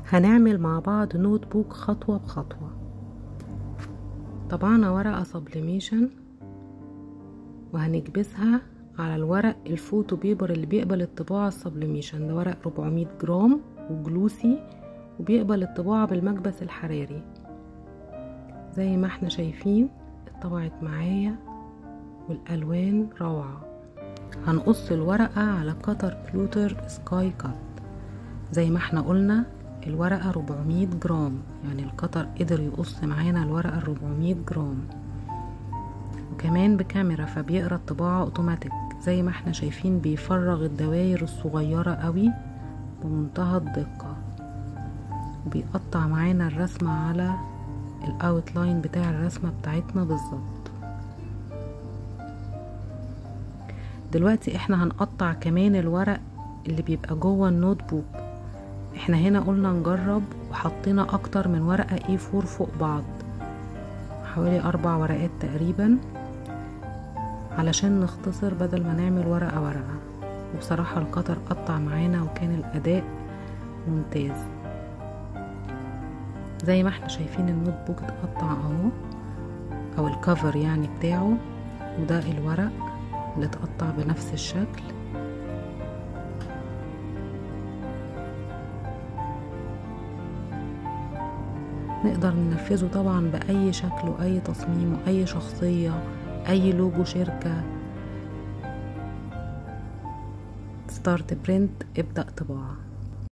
هنعمل مع بعض نوت بوك خطوة بخطوة طبعنا ورقة سبليميشن وهنكبسها على الورق الفوتو بيبر اللي بيقبل الطباعة السبليميشن ده ورق 400 جرام وجلوسي وبيقبل الطباعة بالمكبس الحراري زي ما احنا شايفين اتطبعت معايا والالوان روعة هنقص الورقة على كتر بلوتر سكاي كات زي ما احنا قلنا الورقة 400 جرام يعني القطر قدر يقص معانا الورقة 400 جرام وكمان بكاميرا فبيقرا الطباعة اوتوماتيك زي ما احنا شايفين بيفرغ الدواير الصغيرة قوي بمنتهى الدقة وبيقطع معانا الرسمة على الاوتلاين بتاع الرسمة بتاعتنا بالظبط دلوقتي احنا هنقطع كمان الورق اللي بيبقى جوه النوت بوك احنا هنا قلنا نجرب وحطينا اكتر من ورقة اي فور فوق بعض حوالي اربع ورقات تقريبا علشان نختصر بدل ما نعمل ورقة ورقة وبصراحة القطر قطع معانا وكان الاداء ممتاز زي ما احنا شايفين النوت بوك اتقطع اهو او الكفر يعني بتاعه وده الورق اللي اتقطع بنفس الشكل نقدر ننفذه طبعا بأي شكل وأي تصميم وأي شخصية أي لوجو شركة ستارت برنت ابدأ طباعة